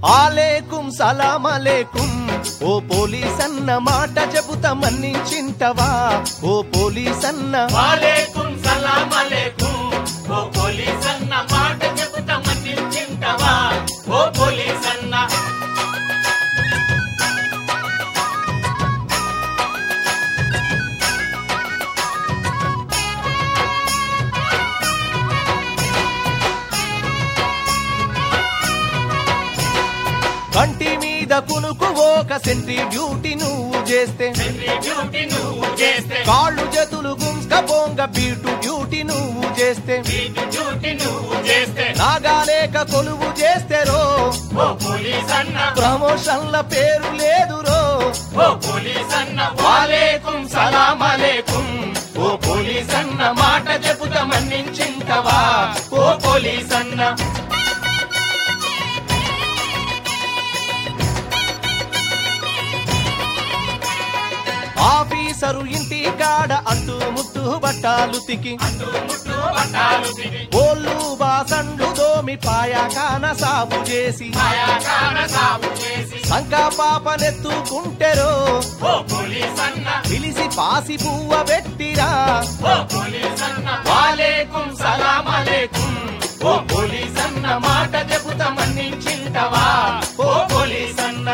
ఆలేకుం సలామలేకుం ఓ police అన్న మాట చెబుతా మన్నించింటవా ఓ పోలీస్ అన్న వాలేకుం సలాం అలేకుం ఓ పోలీస్ అన్న మాట చెబుతా మన్నించింటవా ఓ పోలీస్ అన్న కంటి మీద కునుకు ఒక సెంట్రీ డ్యూటీ నువ్వు చేస్తే సెంట్రీ డ్యూటీ నువ్వు చేస్తే కాళ్ళు చేతులు గుంస్క బొంగ బీటు డ్యూటీ నువ్వు చేస్తే వీటి డ్యూటీ నువ్వు చేస్తే నాగాలేక కొలువు చేస్తే రో ఓ పోలీస్ అన్న ప్రమోషన్ల పేరు లేదు రో ఓ పోలీస్ అన్న వాలేకుం సలాం అలేకుం ఓ పోలీస్ అన్న మాట చెబుతా మన్నించింటవా ఓ పోలీస్ అన్న ఆఫీసరు ఇంటి కాడ అంటూ ముట్టు బట్టాలు తికి అంటూ ముట్టు పట్టాలు తిని ఓళ్ళు బాసండ్లు దోమి పాయాకాన సాగు చేసి మాయాకాన సాగు చేసి సంకా పాపనెత్తుకుంటెరో ఓ పోలీస్ అన్న పిలిసి పాసి పువ్వ పెట్టిరా ఓ పోలీస్ అన్న వాలేకుం సలాం అలేకుం ఓ పోలీస్ అన్న మాట చెబుతా మన్నించింటవా ఓ పోలీస్ అన్న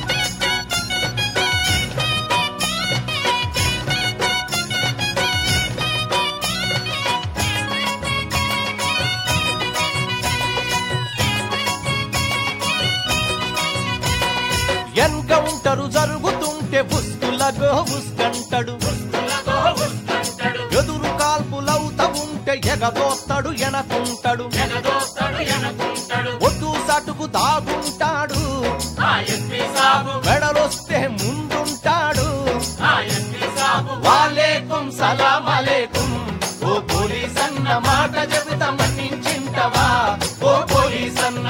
ఎన్కౌంటరు జరుగుతుంటే ఉస్కులగో ఉస్కంటడు పుస్తులతో పుస్తంటాడు ఎదురు కాల్పులవుత ఉంటే ఎగదోస్తాడు ఎనకుంటాడు ఎగదోస్తాడు ఎనకుంటాడు ఒడ్డు సటుకు దాగుంటాడు ఆ ఎస్పీ సాబు మెడలొస్తే ముందుంటాడు ఆ ఎస్పీ సాబు వాలేకుం సలాం అలేకుం ఓ పోలీస్ అన్న మాట చెబుతా మన్నించింటవా ఓ పోలీస్ అన్న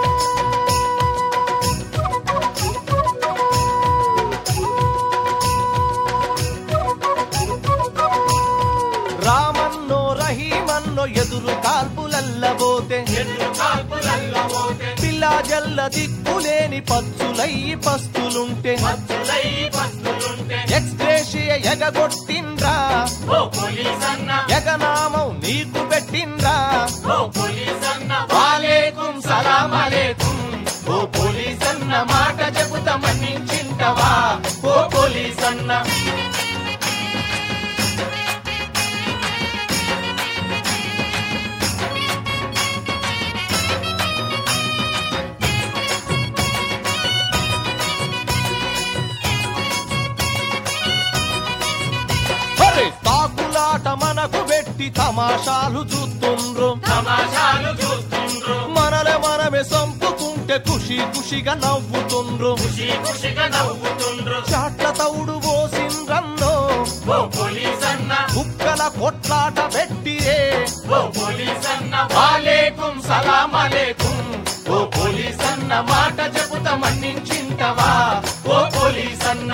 రామన్నో రహీమన్నో ఎదురు కాల్పులల్లబోతే ఎదురు కాల్పులల్లో పోతే పిల్లా జల్ల దిక్కులేని పచ్చులయ్యి పస్తులుంటే మచ్చులై పస్తులుంటే ఎక్స్గ్రేషియ ఎగగొట్టిండ్రా ఓ పోలీస్ అన్న ఎగనామం నీకు పెట్టిండ్రా ఓ పోలీస్ అన్న వాలేకుం సలాం అలేకుం ఓ పోలీస్ అన్న మాట చెబుతా మన్నించింటవా ఓ పోలీస్ అన్న అరే తాకులాట మనకు పెట్టి తమాషాలు చూస్తుండ్రు తమాషాలు చూస్తుండ్రు మనలే మనమే సంపుకుంటే ఖుషి ఖుషిగా నవ్వుతుండ్రు ఖుషి ఖుషిగా నవ్వుతుండ్రు చాట్ల తౌడు పోసిండ్రన్నో ఓ పోలీస్ అన్న కుక్కల కొట్లాట పెట్టిరే ఓ పోలీస్ అన్న వాలేకుం సలాం అలేకుం ఓ పోలీస్ అన్న మాట చెబుతా మన్నించింటవా ఓ పోలీస్ అన్న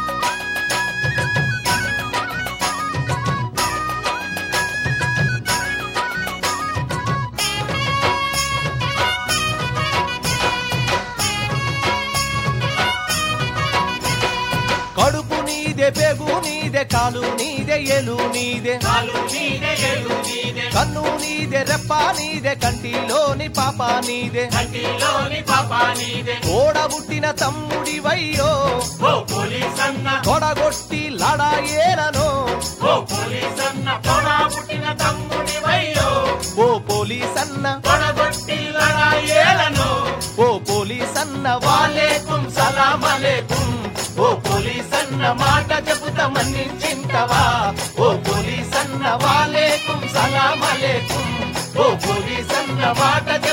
కడుపు నీదే పెగు నీదే కాలు నీదే ఎలు నీదే కాలు నీదే ఎలు నీదే కన్ను నీదే రెప్ప నీదే కంటిలోని పాప నీదే కంటిలోని పాపా నీదే తోడబుట్టిన తమ్ముడివయ్యో ఓ పోలీస్ అన్న తొడగొట్టి లడాయేలను ఓ పోలీస్ అన్న పొడా పుట్టిన తమ్ముడి వయ్యో ఓ పోలీస్ అన్న పొడగొట్టి లడాయేలను ఓ పోలీస్ అన్న వాళ్ళే వాలేకుం సలాం అలేకుం ఓ పోలీస్ అన్న మాట చెబుతా మన్నించింటవా ఓ పోలీస్ అన్న వాలేకుం సలాం అలేకుం ఓ పోలీస్ అన్న మాట